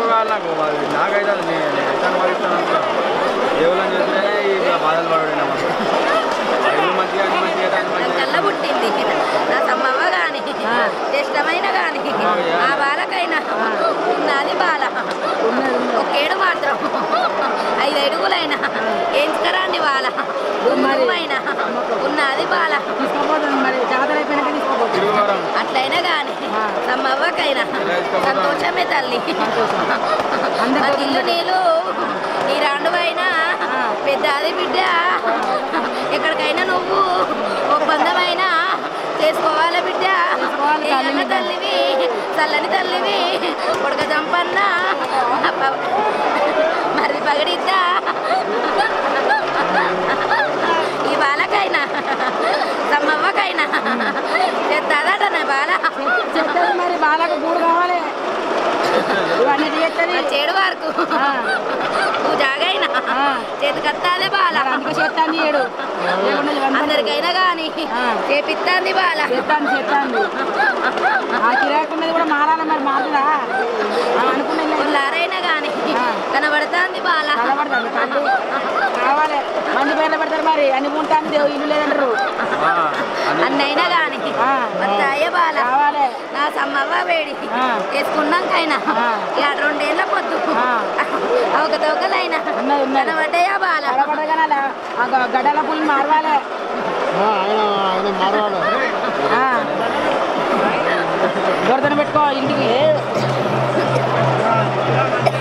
ఎక్కువ కావాలి నాకు అది నాకైతే అది నేను నేను ఎంత అనుభవిస్తాను దేవుళ్ళని చేస్తేనే ఇక బాధలు పడడం ఇల్లు మంచిగా అన్ని మంచిగా అయితే అన్ని నాకు మంచిగా కళ్ళ పుట్టింది నా సమ్మవ్వ గాని ఇష్టమైన గాని ఆ బాలకైనా ఉన్నది బాల ఒకేడు మాత్రం ఐదు అడుగులైనా ఎంచుకరాండి బాల అయినా ఉన్నది బాల తీసుకోపోతుంది మరి జాతర అయిపోయినాక తీసుకోపోతుంది తిరుగువరం అట్లయినా గాని సమ్మవ్వకైనా సంతోషమే తల్లి మా ఇల్లు నీళ్ళు ఈ రాండు అయినా పెద్ద అది బిడ్డ ఎక్కడికైనా నువ్వు ఒప్పందమైనా చేసుకోవాలి బిడ్డ ఏదన్న తల్లివి చల్లని తల్లివి కొడక చంపన్న మరి పగడిద్దా ఈ బాలకైనా సమ్మవ్వకైనా చెత్తదట నా బాల చెప్తుంది మరి బాలకు గూడు కావాలి ఇవన్నీ చేస్తుంది ఆ చెడు వరకు నువ్వు జాగైనా చేతికత్తాదే బాల అందుకే చేస్తాను ఏడు లేకుండా ఇవంతా అందరికైనా కానీ చేపిస్తాంది బాల చేస్తాను చేస్తాను ఆ కిరాకున్నది కూడా మారాలి మరి మారుతుందా అనుకున్నది పుల్లారైనా కానీ కనబడుతుంది బాల కనబడతాను తల్లి కావాలి మంది పేర్లు పెడతారు మరి అని ఉంటాను దేవు ఇల్లు లేదంటారు అన్నైనా కానీ వస్తాయే బాల కావాలి నా సమ్మవ్వ వేడి వేసుకున్నాకైనా ఇక రెండేళ్ల పొద్దు ఒక తొక్కలైనా కనబడ్డాయా బాల కనబడగానే అలా ఆ గ- గడ్డల పుల్లి మారవాలి దొరదన పెట్టుకో ఇంటికి